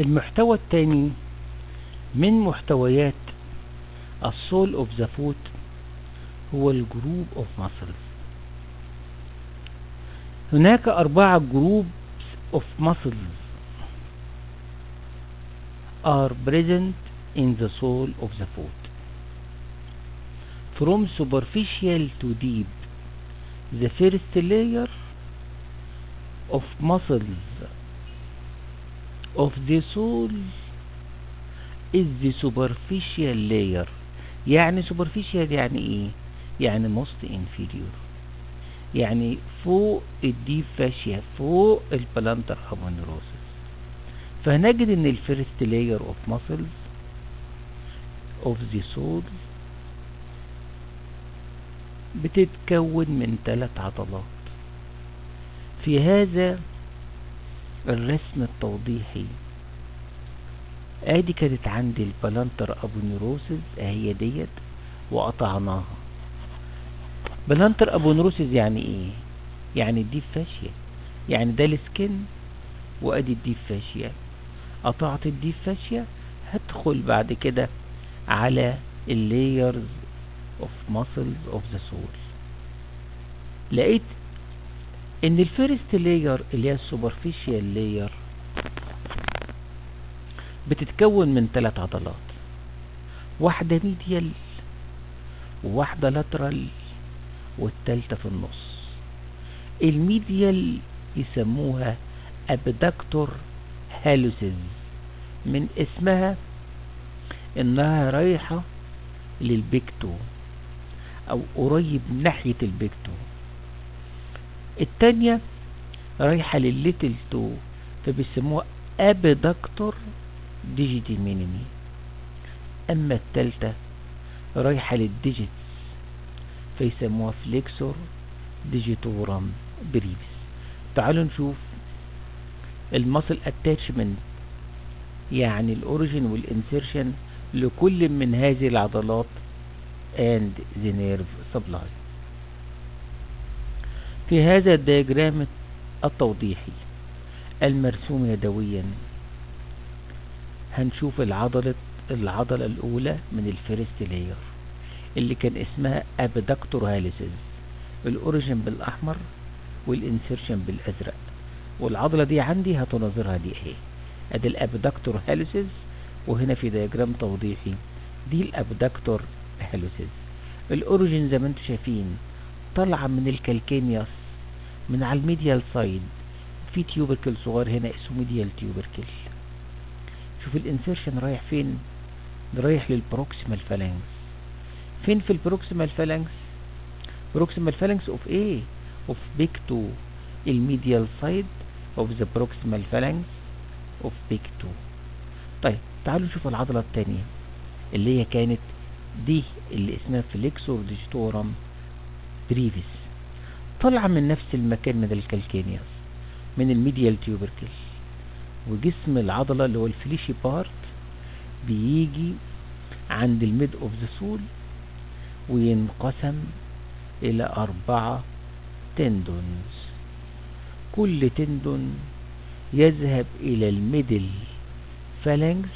المحتوى الثاني من محتويات السول اوف ذا فوت هو الجروب اوف ماسلز هناك أربعة جروب of muscles are present in the sole of the foot from superficial to deep the first layer of muscles of the sole is the superficial layer يعني superficial يعني ايه يعني most inferior يعني فوق الديب فاشيا فوق البلانتر ابونيروسس فهنجد ان الفيرست لاير اوف ماسلز اوف ذا سول بتتكون من ثلاث عضلات في هذا الرسم التوضيحي ادي كانت عندي البلانتر ابونيروسس اهي ديت وقطعناها بلانتر ابونيروسس يعني ايه يعني الديب فاشيا يعني ده السكن وادي الديب فاشيا قطعت الديب فاشيا هدخل بعد كده على اللايرز اوف ماسلز اوف ذا سول لقيت ان الفيرست لاير اللي هي السوبرفيشال لاير بتتكون من ثلاث عضلات واحدة ميديال وواحدة لاترال والتالتة في النص الميديال يسموها ابدكتور هالوسز من اسمها انها رايحة للبيكتو او قريب ناحية البيكتو التانية رايحة للليتل تو فبيسموها ابدكتور ديجيتي مينيمي اما التالتة رايحة للديجيتس فيسموها فليكسور ديجيتورم بريفس تعالوا نشوف المصل اتاتشمنت يعني الاوريجين والانسيرشن لكل من هذه العضلات and the nerve supply في هذا الدياجرام التوضيحي المرسوم يدويا هنشوف العضلة العضلة الأولى من الفيرست لاير اللي كان اسمها ابدكتور هاليسز الاوريجين بالاحمر والانسيرشن بالازرق والعضله دي عندي هتناظرها دي اهي ادي الابدكتور هاليسز وهنا في دياجرام توضيحي دي الابدكتور هاليسز الاوريجين زي ما انتم شايفين طالعه من الكالكينياس من على الميديال سايد في تيوبركل صغير هنا اسمه ميديال تيوبركل شوف الانسيرشن رايح فين رايح للبروكسيمال فالانكس فين في البروكسيمال فالانكس بروكسيمال فالانكس اوف ايه اوف بيك تو الميديال سايد اوف ذا بروكسيمال فالانكس اوف بيك تو طيب تعالوا نشوف العضلة التانية اللي هي كانت دي اللي اسمها فليكسور ديجيتورم بريفيس طالعة من نفس المكان من الكالكينياس من الميديال تيوبركل وجسم العضلة اللي هو الفليشي بارت بيجي عند الميد اوف ذا سول وينقسم إلى أربعة تندونز كل تندون يذهب إلى الميدل phalanx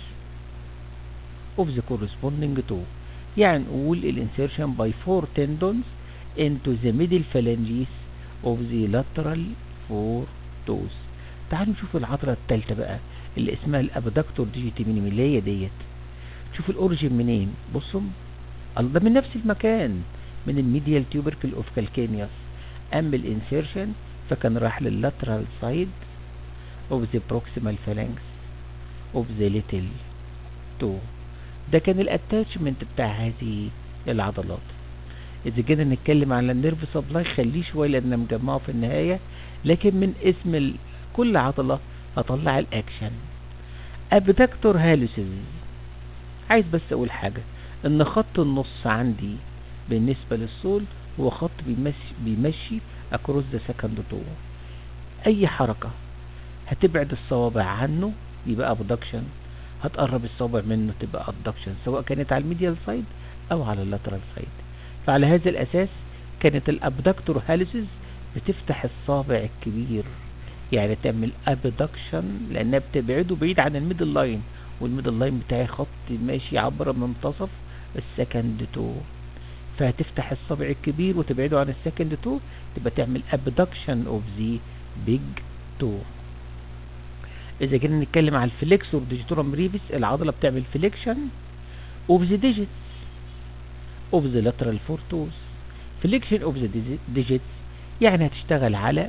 of the corresponding toe يعني نقول الانسيرشن by four tendons into the middle phalanges of the lateral four toes تعالوا نشوف العضلة التالتة بقى اللي اسمها الابدكتور ديجيتي مينيمي اللي هي ديت شوف الاوريجين منين بصوا ده من نفس المكان من الميديال تيوبركل اوف كالكينياس اما الانسيرشن فكان راح لللاترال سايد اوف ذا بروكسيمال فالانكس اوف ذا ليتل تو ده كان الاتاتشمنت بتاع هذه العضلات اذا جينا نتكلم على النيرف سبلاي خليه شويه لان مجمعه في النهايه لكن من اسم ال... كل عضله هطلع الاكشن ابدكتور هالوسز عايز بس اقول حاجه ان خط النص عندي بالنسبه للسول هو خط بيمشي بيمشي اكروس ذا سكند تو اي حركه هتبعد الصوابع عنه يبقى ابدكشن هتقرب الصوابع منه تبقى ابدكشن سواء كانت على الميديال سايد او على اللاترال سايد فعلى هذا الاساس كانت الابدكتور هاليسز بتفتح الصابع الكبير يعني تعمل ابدكشن لانها بتبعده بعيد عن الميدل لاين والميدل لاين بتاعي خط ماشي عبر منتصف السكند تو فهتفتح الصبع الكبير وتبعده عن السكند تو تبقى تعمل ابدكشن اوف ذا بيج تو اذا كنا نتكلم على الفليكسور ديجيتورم بريفيس العضله بتعمل فليكشن اوف ذا ديجيت اوف ذا لاترال فورتوس فليكشن اوف ذا ديجيت يعني هتشتغل على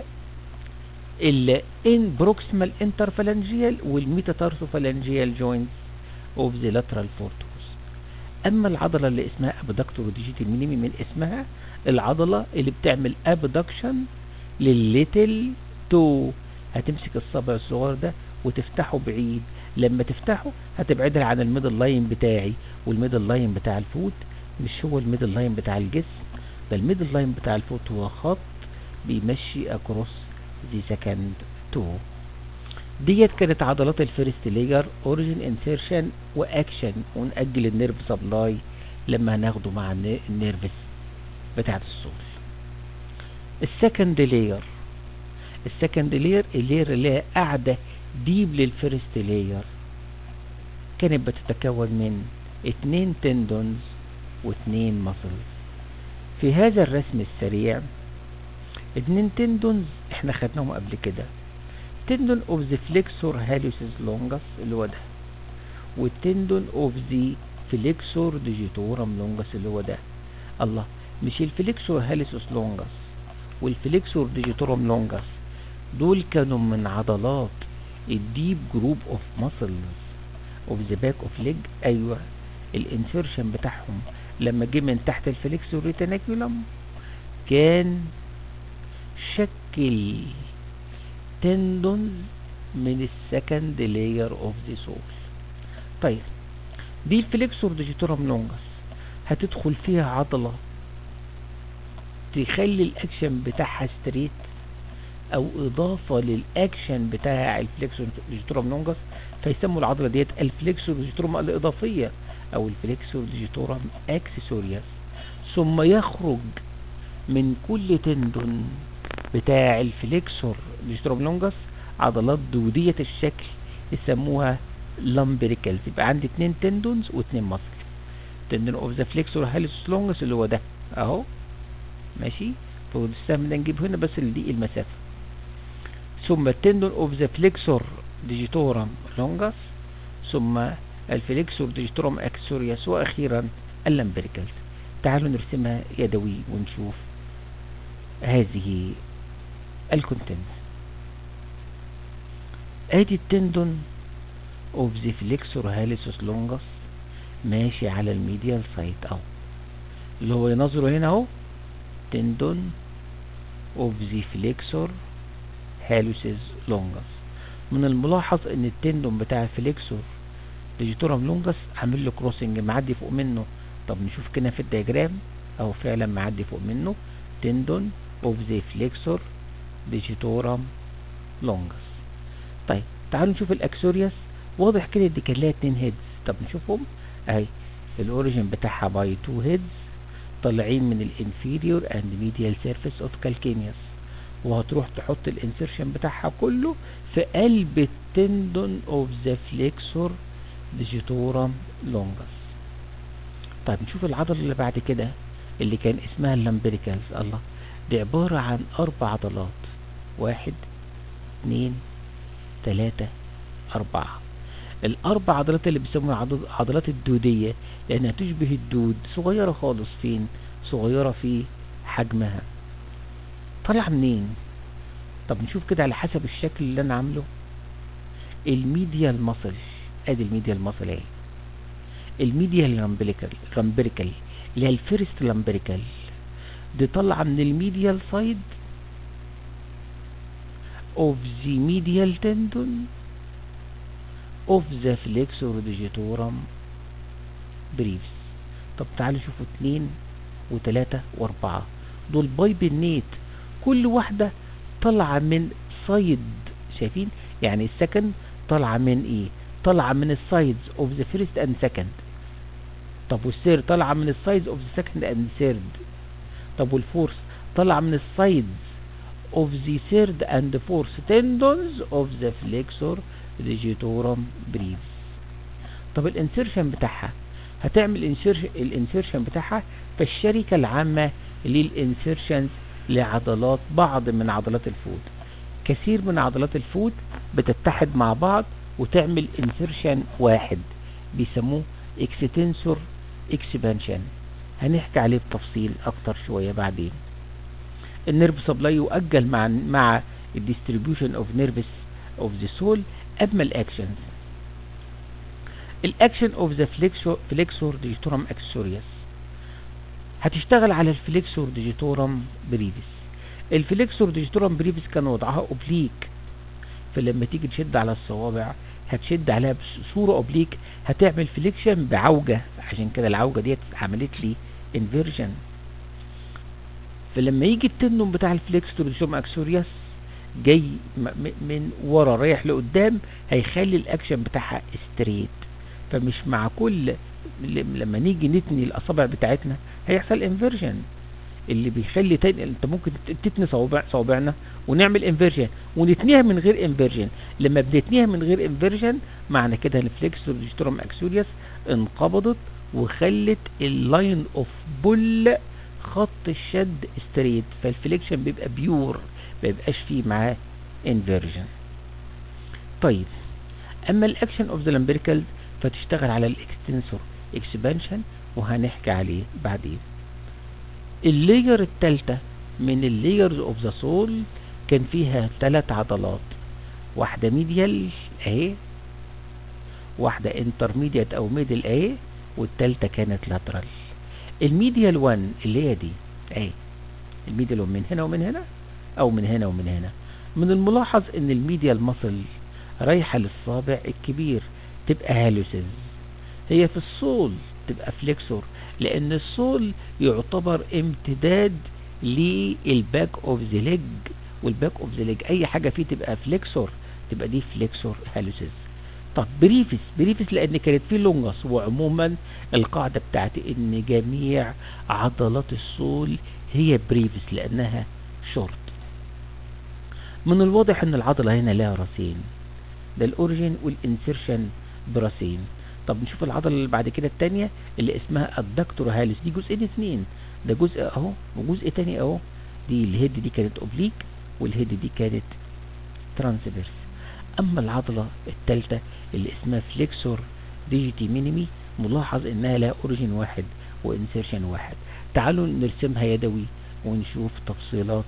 الان بروكسيمال انترفالنجيال والميتاتارسوفالنجيال جوينتس اوف ذا لاترال فورتوس اما العضله اللي اسمها ابدكتور ديجيتال مينيمي من اسمها العضله اللي بتعمل ابدكشن للليتل تو هتمسك الصبع الصغير ده وتفتحه بعيد لما تفتحه هتبعدها عن الميدل لاين بتاعي والميدل لاين بتاع الفوت مش هو الميدل لاين بتاع الجسم ده الميدل لاين بتاع الفوت هو خط بيمشي اكروس دي سكند تو ديت كانت عضلات الفيرست ليجر اوريجين انسيرشن واكشن ونأجل النيرف سبلاي لما هناخده مع النيرفس بتاعت الصول السكند لير السكند لير اللير اللي هي قاعده ديب للفيرست لير كانت بتتكون من اتنين تندونز واتنين ماسلز في هذا الرسم السريع اتنين تندونز احنا خدناهم قبل كده تندون اوف ذا فليكسور هاليوسيس لونجس اللي هو ده والتندون اوف ذا فليكسور ديجيتورم لونجس اللي هو ده الله مش الفليكسور هاليسيس لونجس والفليكسور ديجيتورم لونجس دول كانوا من عضلات الديب جروب اوف ماسلز اوف ذا باك اوف ليج ايوه الانسيرشن بتاعهم لما جه من تحت الفليكسور ريتانيكولم كان شكل تندون من السكند لاير اوف ذا سول طيب دي الفليكسور ديجيتورم لونجس هتدخل فيها عضلة تخلي الاكشن بتاعها ستريت او اضافة للاكشن بتاع الفليكسور ديجيتورم لونجس فيسموا العضلة ديت الفليكسور ديجيتورم الاضافية او الفليكسور ديجيتورم اكسسوريوس ثم يخرج من كل تندون بتاع الفليكسور ديجيتورم لونجس عضلات دودية الشكل يسموها لامبريكالز يبقى عندي اتنين تندونز واتنين ماسل تندون اوف ذا فليكسور هاليس لونجس اللي هو ده اهو ماشي فالسهم ده نجيب هنا بس لضيق المسافة ثم التندون اوف ذا فليكسور ديجيتورم لونجس ثم الفليكسور ديجيتورم اكسوريوس واخيرا اللامبريكالز تعالوا نرسمها يدوي ونشوف هذه الكونتنت ادي التندون اوف ذا فليكسور هاليسوس لونجس ماشي على الميديال سايد اهو اللي هو ينظره هنا اهو تندون اوف ذا فليكسور هاليسوس لونجس من الملاحظ ان التندون بتاع الفليكسور ديجيتورم لونجس عامل له كروسنج معدي فوق منه طب نشوف كده في الدياجرام اهو فعلا معدي فوق منه تندون اوف ذا فليكسور ديجيتورم لونجس طيب تعالوا نشوف الاكسوريوس واضح كده دي كان لها اتنين هيدز طب نشوفهم اهي الاوريجن بتاعها باي تو هيدز طالعين من الانفيريور اند ميديال سيرفيس اوف كالكينيوس وهتروح تحط الانسرشن بتاعها كله في قلب التندون اوف ذا فليكسور ديجيتورم لونجس طيب نشوف العضله اللي بعد كده اللي كان اسمها اللامبريكالز الله دي عبارة عن أربع عضلات واحد اتنين تلاتة أربعة الأربع عضلات اللي بيسموها عضلات الدودية لأنها تشبه الدود صغيرة خالص فين؟ صغيرة في حجمها طالعة منين؟ طب نشوف كده على حسب الشكل اللي أنا عامله الميديال ماسل ادي الميديال ماسل اهي الميديال لامبريكال لامبريكال اللي هي الفيرست لامبريكال دي طالعه من الميديال سايد اوف ذا ميديال تندون اوف ذا فليكسور ديجيتورم بريفس طب تعالوا شوفوا اتنين وتلاتة واربعة دول بايبنيت كل واحدة طالعة من سايد شايفين يعني السكند طالعة من ايه طالعة من السايدز اوف ذا فيرست اند سكند طب والثيرد طالعة من السايدز اوف ذا سكند اند ثيرد طب والفورث طالعة من السايدز of the third and fourth tendons of the flexor digitorum brevis طب الانسيرشن بتاعها هتعمل انسيرشن الانسيرشن بتاعها في الشركة العامة للانسيرشنز لعضلات بعض من عضلات الفود كثير من عضلات الفود بتتحد مع بعض وتعمل انسيرشن واحد بيسموه اكستنسور اكسبانشن هنحكي عليه بتفصيل اكتر شويه بعدين النيرف سبلاي يؤجل مع مع الديستريبيوشن اوف نيرفس اوف ذا سول اما الاكشنز الاكشن اوف ذا فليكسور ديجيتورم اكسوريوس هتشتغل على الفليكسور ديجيتورم بريفيس الفليكسور ديجيتورم بريفيس كان وضعها اوبليك فلما تيجي تشد على الصوابع هتشد عليها بصورة اوبليك هتعمل فليكشن بعوجة عشان كده العوجة ديت عملت لي انفيرجن فلما يجي التندون بتاع الفليكسور ديجيتورم اكسوريوس جاي من ورا رايح لقدام هيخلي الاكشن بتاعها ستريت فمش مع كل لما نيجي نتني الاصابع بتاعتنا هيحصل انفيرجن اللي بيخلي تاني انت ممكن تتني صوابع صوابعنا ونعمل انفيرجن ونتنيها من غير انفيرجن لما بنتنيها من غير انفيرجن معنى كده ان الفليكسور ديجيتورم اكسوريوس انقبضت وخلت اللاين اوف بول خط الشد ستريت فالفليكشن بيبقى بيور ما يبقاش فيه معاه انفيرجن طيب اما الاكشن اوف ذا لامبريكال فتشتغل على الاكستنسور اكسبانشن وهنحكي عليه بعدين اللاير التالتة من اللايرز اوف ذا سول كان فيها ثلاث عضلات واحدة ميديال اهي واحدة انترميديت او ميدل اهي والتالتة كانت لاترال الميديال 1 اللي هي دي اهي الميديال 1 من هنا ومن هنا او من هنا ومن هنا من الملاحظ ان الميديال مصل رايحة للصابع الكبير تبقى هالوسز هي في الصول تبقى فليكسور لان الصول يعتبر امتداد للباك اوف ذا ليج والباك اوف ذا ليج اي حاجه فيه تبقى فليكسور تبقى دي فليكسور هالوسز طب بريفس بريفس لان كانت فيه لونجس وعموما القاعده بتاعت ان جميع عضلات الصول هي بريفس لانها شورت من الواضح ان العضله هنا لها راسين ده الاوريجين والانسيرشن براسين طب نشوف العضلة اللي بعد كده التانية اللي اسمها الدكتور هالس دي جزئين اتنين ده جزء اهو وجزء تاني اهو دي الهيد دي كانت اوبليك والهيد دي كانت ترانسفيرس اما العضلة التالتة اللي اسمها فليكسور ديجيتي مينيمي ملاحظ انها لها اوريجين واحد وانسيرشن واحد تعالوا نرسمها يدوي ونشوف تفصيلات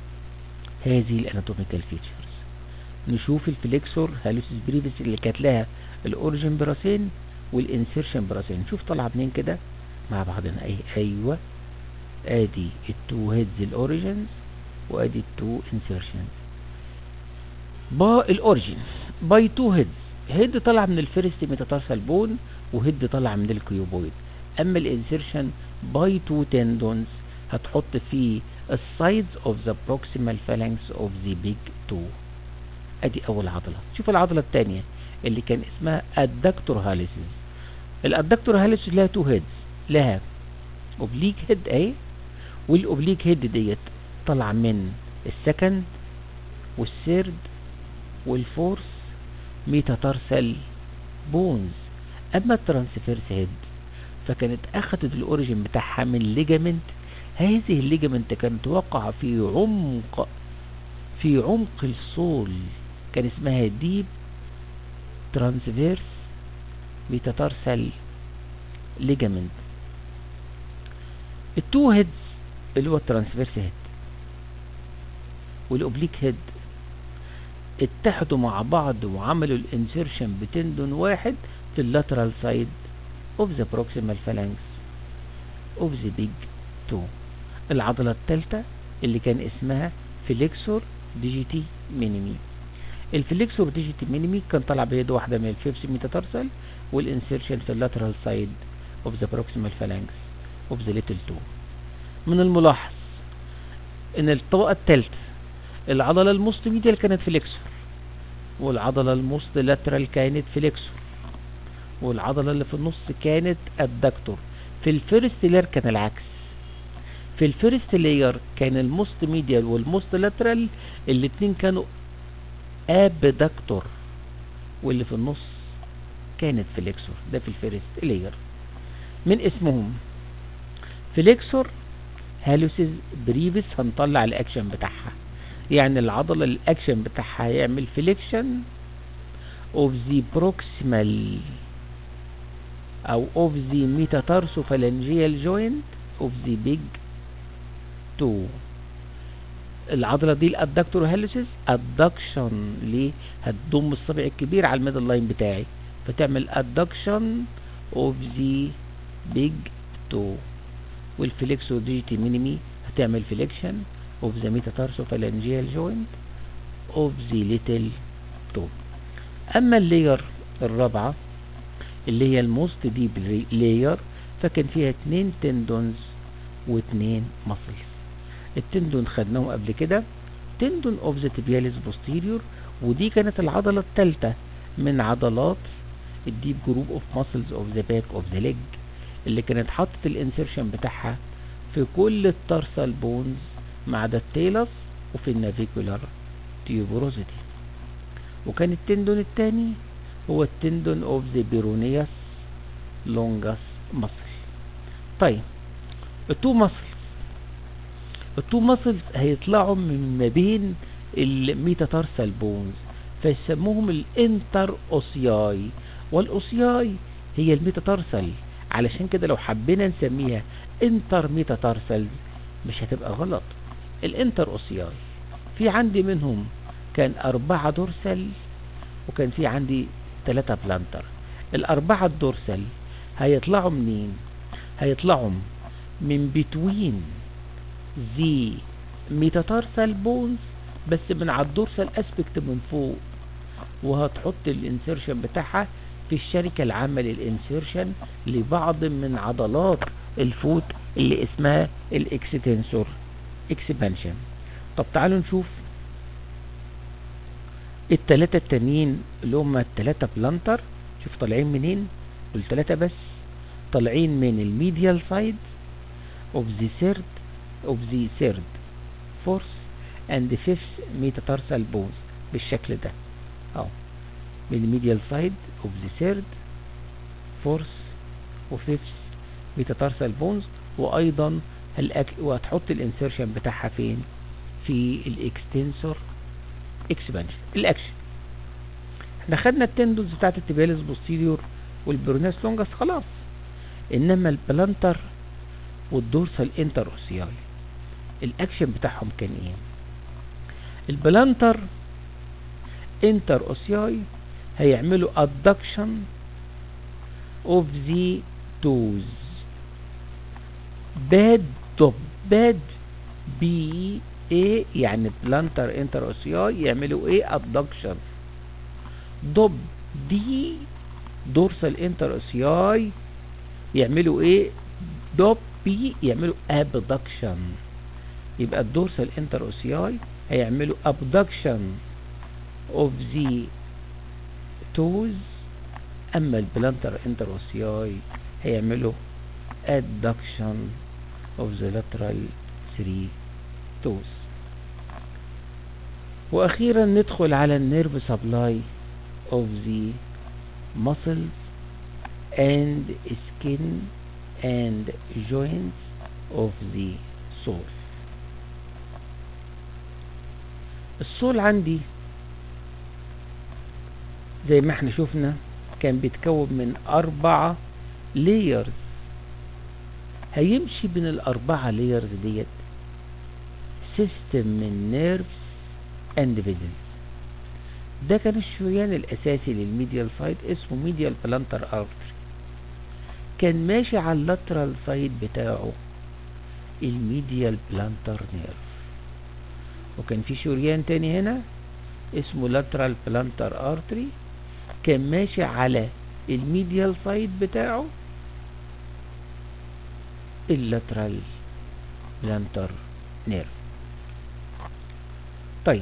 هذه الاناتوميكال فيتشرز نشوف الفليكسور هالوسيس بريفيس اللي كانت لها الاوريجين براسين والانسيرشن براسين نشوف طالعه منين كده مع بعضنا اي ايوه ادي التو هيدز الاوريجينز وادي التو انسيرشنز با الاوريجين باي تو هيدز هيد طالع من الفيرست ميتاتارسال بون وهيد طالع من الكيوبويد اما الانسيرشن باي تو تندونز هتحط فيه السايدز اوف ذا بروكسيمال فالانكس اوف ذا بيج تو ادي اول عضله شوف العضله الثانيه اللي كان اسمها الدكتور هاليسيس الادكتور هاليسيس لها تو هيدز لها اوبليك هيد اهي والاوبليك هيد ديت طالعه من السكند والثيرد والفورث ميتاتارسال بونز اما الترانسفيرس هيد فكانت اخدت الاوريجين بتاعها من ليجامنت هذه الليجامنت كانت وقع في عمق في عمق الصول كان اسمها ديب ترانسفيرس ميتاتارسال ليجامنت التو هيدز اللي هو الترانسفيرس هيد والاوبليك هيد اتحدوا مع بعض وعملوا الانسيرشن بتندون واحد في اللاترال سايد اوف ذا بروكسيمال فالانكس اوف ذا بيج تو العضلة الثالثة اللي كان اسمها فليكسور ديجيتي مينيمي الفليكسور ديجيتي مينيمي كان طالع بيد واحدة من الفيبس ميتاتارسال والانسيرشن في اللاترال سايد اوف ذا بروكسيمال فالانكس اوف ذا ليتل تو من الملاحظ ان الطبقة الثالثة العضلة الموست ميديال كانت فليكسور والعضلة الموست لاترال كانت فليكسور والعضلة اللي في النص كانت الدكتور في الفيرست لير كان العكس في الفيرست لاير كان الموست ميديال والموست لاترال الاتنين كانوا ابدكتور واللي في النص كانت فليكسور ده في الفيرست لاير من اسمهم فليكسور هالوسيز بريفس هنطلع الاكشن بتاعها يعني العضله الاكشن بتاعها هيعمل فليكشن of the proximal او of the metatarsophalangeal joint of the big toe العضله دي الادكتور هالوسيس ادكشن ليه هتضم الصبع الكبير على الميدل لاين بتاعي فتعمل ادكشن اوف ذا بيج تو والفليكسو ديجيتي مينيمي هتعمل فليكشن اوف ذا ميتاتارسوفالانجيال جوينت اوف ذا ليتل تو اما اللاير الرابعه اللي هي الموست ديب لاير فكان فيها اتنين تندونز واتنين ماسلز التندون خدناهم قبل كده تندون اوف ذا تيبياليس بوستيريور ودي كانت العضله الثالثه من عضلات الديب جروب اوف ماسلز اوف ذا باك اوف ذا ليج اللي كانت حاطط الانسيرشن بتاعها في كل التارسال بونز ما عدا التيلس وفي النافيكولار تيوبروزيتي وكان التندون الثاني هو التندون اوف ذا بيرونياس لونجاس ماسل طيب التو ماسل التو ماسلز هيطلعوا من ما بين الميتاتارسال بونز فيسموهم الانتر اوسياي والاوسياي هي الميتاتارسال علشان كده لو حبينا نسميها انتر ميتاتارسال مش هتبقى غلط الانتر اوسياي في عندي منهم كان أربعة دورسال وكان في عندي ثلاثة بلانتر الأربعة الدورسال هيطلعوا منين؟ هيطلعوا من بتوين ذي ميتاتارسال بونز بس من على الدورسال اسبكت من فوق وهتحط الانسيرشن بتاعها في الشركة العامة للانسيرشن لبعض من عضلات الفوت اللي اسمها الاكستنسور اكسبانشن طب تعالوا نشوف التلاتة التانيين اللي هم التلاتة بلانتر شوف طالعين منين دول تلاتة بس طالعين من الميديال سايد of the third of the third fourth and fifth metatarsal bones بالشكل ده اهو من الميديال سايد of the third fourth وفيفث metatarsal bones وايضا الأك... وهتحط الانسيرشن بتاعها فين في الاكستنسور اكسبانشن الاكشن احنا خدنا التندونز بتاعت التبياليس بوستيريور والبروناس لونجاس خلاص انما البلانتر والدورسال انتر اوسياي الاكشن بتاعهم كان ايه البلانتر انتر اوسياي هيعملوا adduction of the toes bad طب bad بي ايه يعني بلانتر انتر اوسياي يعملوا ايه adduction ضب دي دورسال انتر اوسياي يعملوا ايه دوب بي يعملوا ابدكشن يبقى الدورسال انتر اوسياي هيعملوا ابدكشن اوف ذا توز اما البلانتر انتر اوسياي هيعملوا adduction of the lateral 3 toes واخيرا ندخل على النيرف سبلاي of the muscles and skin and joints of the soul السول عندي زي ما احنا شفنا كان بيتكون من أربعة layers هيمشي بين الأربعة layers ديت سيستم من نيرفز اند فيجنز ده كان الشريان الأساسي للميديال سايد اسمه ميديال بلانتر ارتري كان ماشي على اللاترال سايد بتاعه الميديال بلانتر نيرف وكان في شريان تاني هنا اسمه لاترال بلانتر ارتري كان ماشي على الميديال سايد بتاعه اللاترال بلانتر نيرف طيب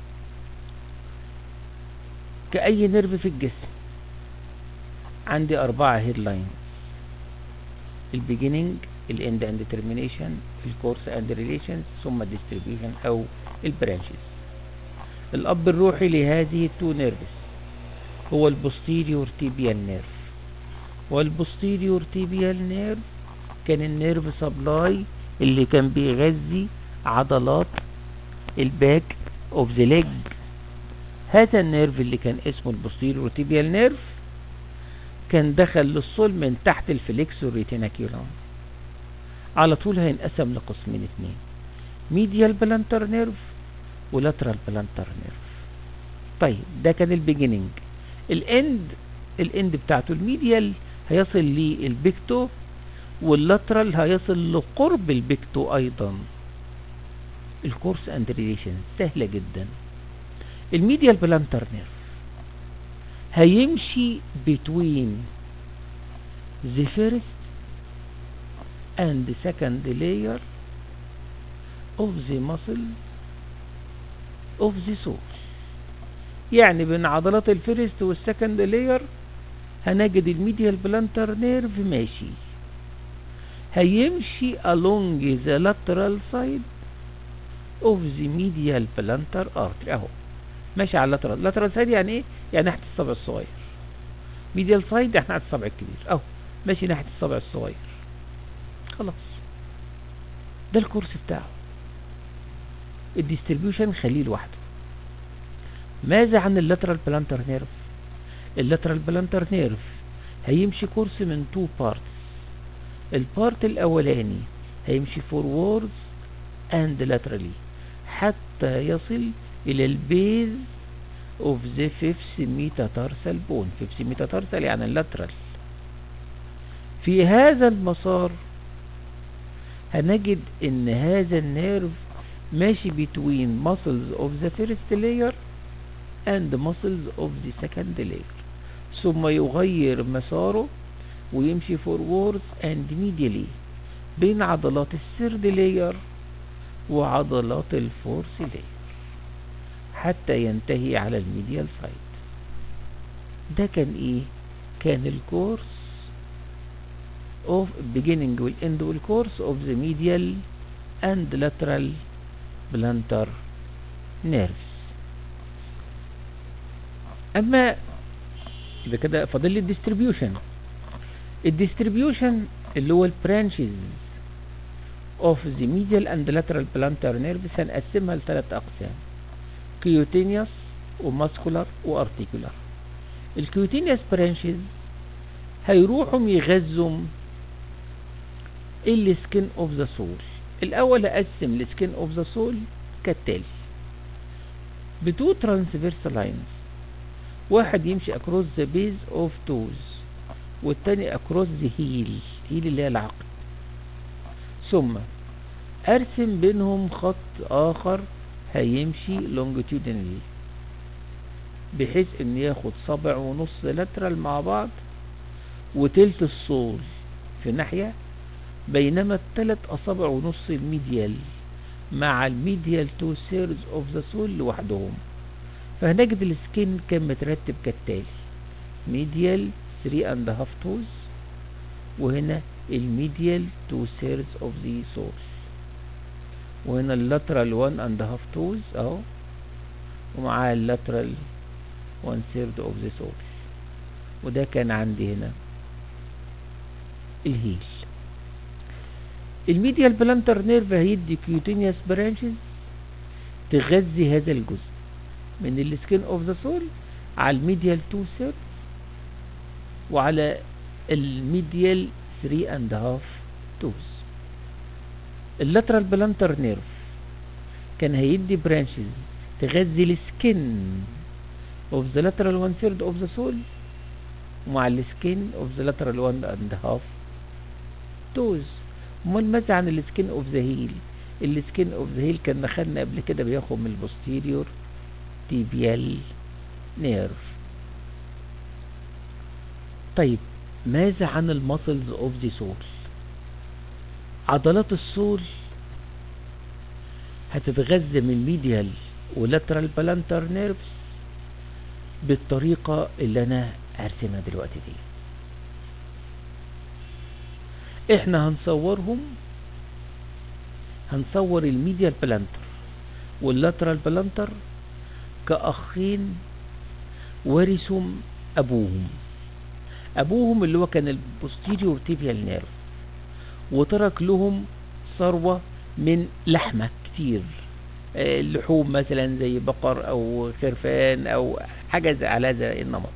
كأي نيرف في الجسم عندي أربعة هيد لاين البيجيننج الاند اند ترمينيشن الكورس اند ريليشنز ثم الديستريبيوشن او البرانشز الاب الروحي لهذه التو نيرفز هو البوستيريور تيبيال نيرف والبوستيريور تيبيال نيرف كان النيرف سبلاي اللي كان بيغذي عضلات الباك اوف ذا ليج هذا النيرف اللي كان اسمه البوستيريور تيبيال نيرف كان دخل للصول من تحت الفليكسور ريتيناكيولوم على طول هينقسم لقسمين اتنين ميديال بلانتر نيرف ولاترال بلانتر نيرف طيب ده كان البيجيننج الاند الاند بتاعته الميديال هيصل للبيكتو واللاترال هيصل لقرب البيكتو ايضا الكورس اند ريليشن سهله جدا الميديال بلانتر نيرف هيمشي between the first and the second layer of the muscle of the soul يعني بين عضلات الفيرست والسكند لاير هنجد الميديال بلانتر نيرف ماشي هيمشي along the lateral side of the medial plantar artery اهو ماشي على اللاترال lateral side يعني ايه يعني ناحيه الصبع الصغير ميديال سايد يعني ناحيه الصبع الكبير اهو ماشي ناحيه الصبع الصغير خلاص ده الكورس بتاعه الديستريبيوشن خليه لوحده ماذا عن اللاترال بلانتر نيرف اللاترال بلانتر نيرف هيمشي كورس من تو بارتس البارت الاولاني هيمشي فورورد اند لاترالي حتى يصل الى البيز اوف ذا فيفث ميتاتارسال بون فيفث ميتاتارسال يعني اللاترال في هذا المسار هنجد ان هذا النيرف ماشي between muscles of the first layer and muscles of the second layer ثم يغير مساره ويمشي forwards and medially بين عضلات الثيرد layer وعضلات الفورث layer حتى ينتهي على الميديال سايد ده كان ايه كان الكورس of beginning والend والكورس of the medial and lateral plantar nerves اما يبقى كده فاضل لي الديستريبيوشن الديستريبيوشن اللي هو البرانشز اوف ذا ميديال اند لاترال بلانتر نيرفز هنقسمها لثلاث اقسام كيوتينيوس وماسكولار وارتيكولار الكيوتينيوس برانشز هيروحوا يغذوا السكين اوف ذا سول الاول اقسم السكين اوف ذا سول كالتالي بتو ترانسفيرس لاينز واحد يمشي اكروس ذا بيز اوف توز والتاني اكروس ذا هيل هيل اللي هي العقد ثم ارسم بينهم خط اخر هيمشي لونجيتيودينالي بحيث ان ياخد صبع ونص لاترال مع بعض وتلت الصول في ناحية بينما التلت اصابع ونص الميديال مع الميديال تو سيرز اوف ذا سول لوحدهم فهنجد السكين كان مترتب كالتالي ميديال 3 اند هاف توز وهنا الميديال 2 سيرز اوف ذا سول وهنا اللاترال 1 اند هاف توز اهو ومعاه اللاترال 1 سيرد اوف ذا سول وده كان عندي هنا الهيل الميديال بلانتر نيرف هيدي كيوتينيوس برانشز تغذي هذا الجزء من السكين اوف ذا سول على الميديال 2 سيرد وعلى الميديال 3 اند هاف توز اللاترال بلانتر نيرف كان هيدي برانشز تغذي السكين اوف ذا لاترال 1 ثيرد اوف ذا سول ومع السكين اوف ذا لاترال 1 اند هاف توز امال ماذا عن السكين اوف ذا هيل السكين اوف ذا هيل كان خدنا قبل كده بياخد من البوستيريور تيبيال نيرف طيب ماذا عن المسلز اوف ذا سول عضلات السول هتتغذى من ميديال ولاترال بلانتر نيرفز بالطريقة اللي أنا هرسمها دلوقتي دي احنا هنصورهم هنصور الميديال بلانتر واللاترال بلانتر كأخين ورثوا أبوهم أبوهم اللي هو كان البوستيريور تيبيال نيرف وترك لهم ثروة من لحمة كتير آه، اللحوم مثلا زي بقر أو خرفان أو حاجة زي- على هذا النمط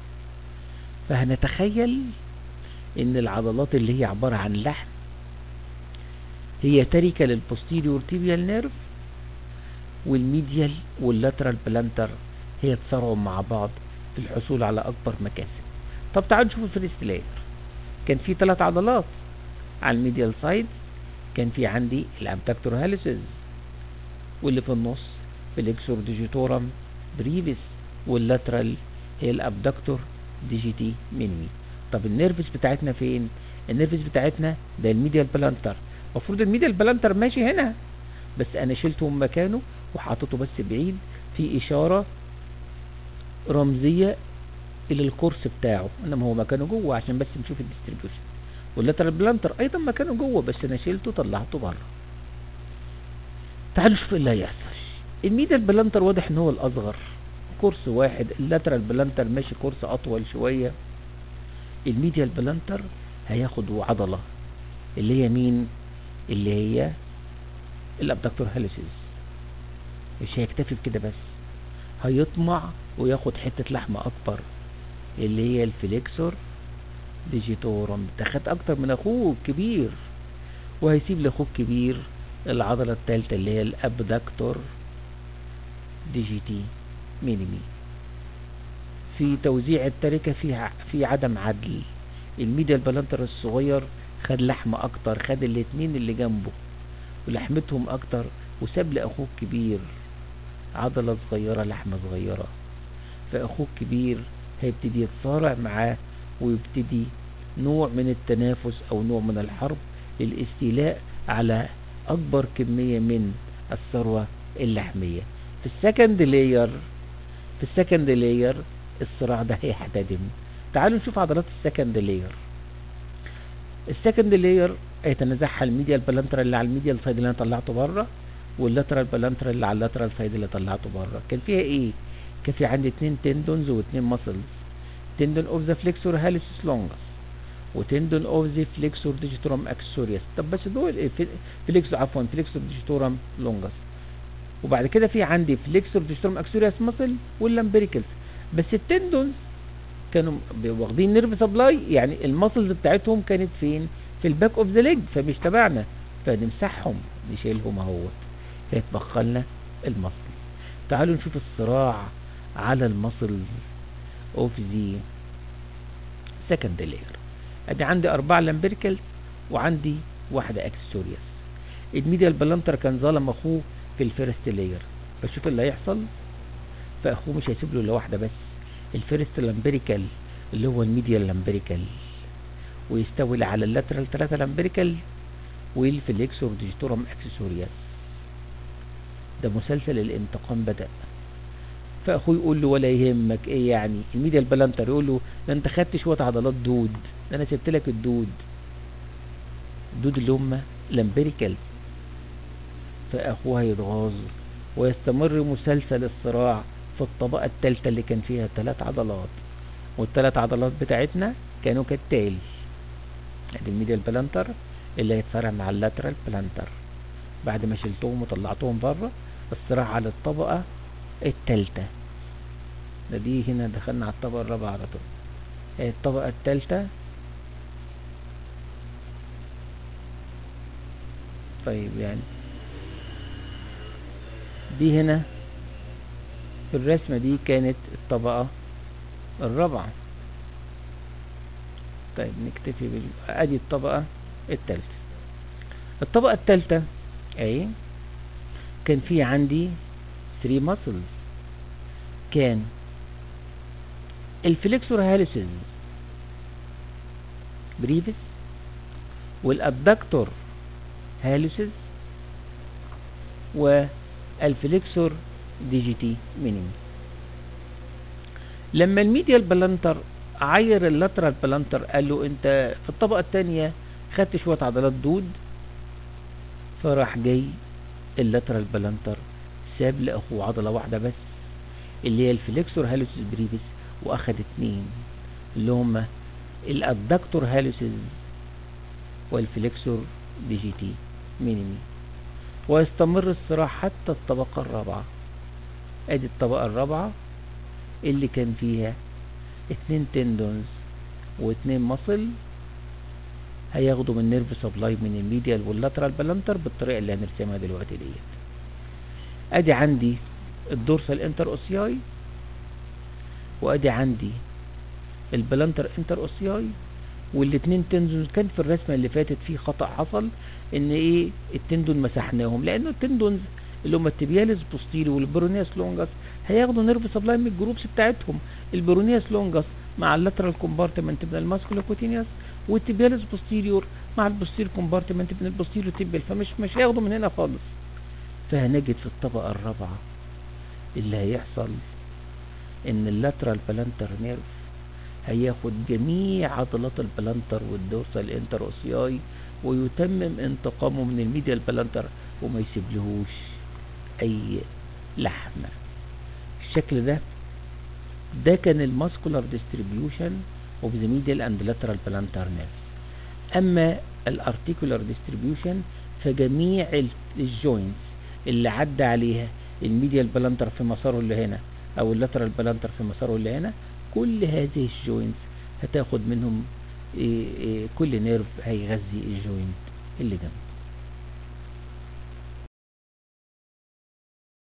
فهنتخيل إن العضلات اللي هي عبارة عن لحم هي تركة للبوستيريور تيبيال نيرف والميديال واللاترال بلانتر هي تصارعوا مع بعض في الحصول على أكبر مكاسب طب تعالوا نشوف الفيرست لاير كان في ثلاث عضلات على الميديال سايد كان في عندي الابدكتور هاليسز واللي في النص فليكسور ديجيتورم بريفيس واللاترال هي الابدكتور ديجيتي مينيمي طب النيرفس بتاعتنا فين النيرفس بتاعتنا ده الميديال بلانتر المفروض الميديال بلانتر ماشي هنا بس انا شلته من مكانه وحطيته بس بعيد في اشاره رمزيه الى الكورس بتاعه انما هو مكانه جوه عشان بس نشوف الديستريبيوشن واللاترال بلانتر ايضا مكانه جوه بس انا شلته طلعته بره تعالوا نشوف ايه اللي هيحصل الميديال بلانتر واضح ان هو الاصغر كورس واحد اللاترال بلانتر ماشي كورس اطول شويه الميديال بلانتر هياخد عضله اللي هي مين اللي هي الابدكتور هاليسيس مش هيكتفي بكده بس هيطمع وياخد حته لحمه اكبر اللي هي الفليكسور ديجيتورم ده خد اكتر من اخوه الكبير وهيسيب لاخوه الكبير العضله الثالثه اللي هي الابدكتور ديجيتي مينيمي في توزيع التركه في ع- في عدم عدل الميديال بلانتر الصغير خد لحمه اكتر خد الاتنين اللي جنبه ولحمتهم اكتر وساب لاخوه الكبير عضله صغيره لحمه صغيره فاخوه الكبير هيبتدي يتصارع معاه ويبتدي نوع من التنافس او نوع من الحرب للاستيلاء على اكبر كميه من الثروه اللحميه في السكند لاير في السكند لاير الصراع ده هيحتدم تعالوا نشوف عضلات السكند لاير السكند لاير هيتنازعها الميديال بلانتر اللي على الميديال سايد اللي انا طلعته بره واللاترال بلانتر اللي على اللاترال سايد اللي طلعته بره كان فيها ايه كان في عندي اتنين تندونز واتنين ماسلز تندون اوف ذا فليكسور هاليسيس لونجس وتندون اوف ذا فليكسور ديجيتورم اكسوريوس طب بس دول إيه؟ في- فليكسور عفوا فليكسور ديجيتورم لونجس وبعد كده في عندي فليكسور ديجيتورم اكسوريوس ماسل واللامبريكلز بس التندونز كانوا ب- واخدين نيرف سبلاي يعني الماسلز بتاعتهم كانت فين في الباك اوف ذا ليج فمش تبعنا فنمسحهم نشيلهم اهوت فيتبقى لنا المصل تعالوا نشوف الصراع على المصل اوف ذا سكند لاير ادي عندي اربعه لامبريكال وعندي واحده اكسسوريوس الميديال بلانتر كان ظلم اخوه في الفيرست لاير فشوف اللي هيحصل فاخوه مش هيسيب له الا واحده بس الفيرست لامبريكال اللي هو الميديال لامبريكال ويستولي على اللاترال ثلاثة لامبريكال والفليكسور ديجيتورم اكسسوريوس ده مسلسل الانتقام بدأ فاخوه يقول له ولا يهمك ايه يعني الميديال بلانتر يقول له ده انت خدت شويه عضلات دود ده انا سبت لك الدود الدود اللي هم لامبريكال فاخوه هيتغاظ ويستمر مسلسل الصراع في الطبقه الثالثه اللي كان فيها ثلاث عضلات والثلاث عضلات بتاعتنا كانوا كالتالي ادي الميديال بلانتر اللي هيتفرع مع اللاترال بلانتر بعد ما شلتهم وطلعتهم بره الصراع على الطبقه التالتة ده دي هنا دخلنا على الطبقة الرابعة على طول هي الطبقة التالتة طيب يعني دي هنا في الرسمة دي كانت الطبقة الرابعة طيب نكتفي بال ادي الطبقة التالتة الطبقة التالتة اهي كان في عندي 3 muscles كان الفليكسور هاليسز بريفس والابدكتور هاليسز والفليكسور ديجيتي مينيمي لما الميديال بلانتر عاير اللاترال بلانتر قال له انت في الطبقه الثانيه خدت شويه عضلات دود فراح جاي اللاترال بلانتر ساب لاخوه عضله واحده بس اللي هي الفليكسور هالوسيس بريفيس واخد اتنين اللي هما الادكتور هالوسيس والفليكسور دي جي تي مينيمي ويستمر الصراع حتى الطبقة الرابعة ادي الطبقة الرابعة اللي كان فيها اتنين تندونز واتنين مصل هياخدوا من نيرف سبلاي من الميديال واللاترال بلانتر بالطريقة اللي هنرسمها دلوقتي ديت ادي عندي الدورسال انتر اوسياي وادي عندي البلانتر انتر اوسياي والاتنين تندون كان في الرسمه اللي فاتت في خطا حصل ان ايه التندون مسحناهم لانه التندونز اللي هم التبياليس بوستيري والبرونياس لونجاس هياخدوا نيرف سبلاي من الجروبس بتاعتهم البرونياس لونجاس مع اللاترال كومبارتمنت من الماسكولوكوتينيوس والتبياليس بوستيريور مع البوستير كومبارتمنت من البوستيريور تيبيال فمش مش هياخدوا من هنا خالص فهنجد في الطبقه الرابعه اللي هيحصل ان اللاترال بلانتر نيرف هياخد جميع عضلات البلانتر والدورسال انتر اوسياي ويتمم انتقامه من الميديال بلانتر وما يسيبلهوش اي لحمة الشكل ده ده كان الماسكولار ديستريبيوشن اوف ذا ميديال اند لاترال بلانتر نيرف اما الارتيكولار ديستريبيوشن فجميع الجوينتس اللي عدى عليها الميديال بلانتر في مساره اللي هنا او اللاترال بلانتر في مساره اللي هنا كل هذه الجوينتس هتاخد منهم إيه إيه كل نيرف هيغذي الجوينت اللي جنبه